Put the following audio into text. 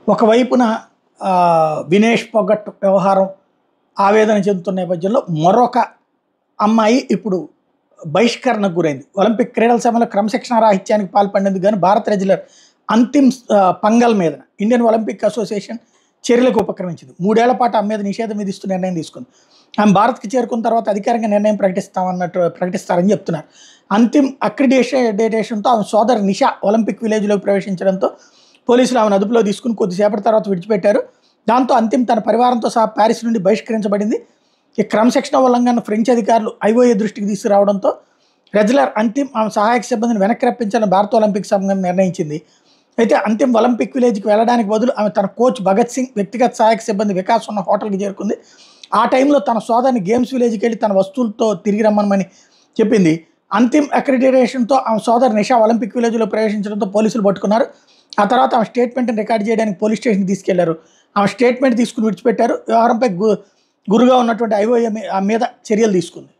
ఒకవైపున ఆ, వినేష్ పొగట్ వ్యవహారం ఆవేదన చెందుతున్న నేపథ్యంలో మరొక అమ్మాయి ఇప్పుడు బహిష్కరణకు గురైంది ఒలింపిక్ క్రీడల సమయంలో క్రమశిక్షణ రాహిత్యానికి పాల్పడినందుకు గాను భారత రెజ్యులర్ అంతిమ్ ఆ, పంగల్ మీద ఇండియన్ ఒలింపిక్ అసోసియేషన్ చర్యలకు ఉపక్రమించింది మూడేళ్ల పాటు ఆమె మీద నిషేధం విధిస్తూ నిర్ణయం తీసుకుంది ఆమె భారత్కి చేరుకున్న తర్వాత అధికారికంగా నిర్ణయం ప్రకటిస్తామన్నట్టు ప్రకటిస్తారని చెప్తున్నారు అంతిమ్ అక్రిడేషన్తో ఆమె సోదరు నిషా ఒలింపిక్ విలేజ్లోకి ప్రవేశించడంతో పోలీసులు ఆమెను అదుపులో తీసుకుని కొద్దిసేపటి తర్వాత విడిచిపెట్టారు దాంతో అంతిమ్ తన పరివారంతో సహా ప్యారిస్ నుండి బహిష్కరించబడింది ఈ క్రమశిక్షణ ఉల్లంఘన ఫ్రెంచ్ అధికారులు ఐఓఏ దృష్టికి తీసుకురావడంతో రెజ్లర్ అంతిమ్ ఆమె సహాయక సిబ్బందిని వెనక్కి రప్పించాలని భారత ఒలింపిక్ సంఘం నిర్ణయించింది అయితే అంతిమ్ ఒలింపిక్ విలేజ్కి వెళ్ళడానికి బదులు ఆమె తన కోచ్ భగత్ సింగ్ వ్యక్తిగత సహాయక సిబ్బంది వికాస్ ఉన్న హోటల్కి చేరుకుంది ఆ టైంలో తన సోదరిని గేమ్స్ విలేజ్కి వెళ్ళి తన వస్తువులతో తిరిగి రమ్మనమని చెప్పింది అంతిమ్ అక్రిడిటేషన్తో ఆమె సోదరు నిషా ఒలింపిక్ విలేజ్లో ప్రవేశించడంతో పోలీసులు పట్టుకున్నారు ఆ తర్వాత ఆమె స్టేట్మెంట్ని రికార్డ్ చేయడానికి పోలీస్ స్టేషన్కి తీసుకెళ్లారు ఆమె స్టేట్మెంట్ తీసుకుని విడిచిపెట్టారు వ్యవహారంపై గు గురుగా ఉన్నటువంటి ఐఓఏ మీద చర్యలు తీసుకుంది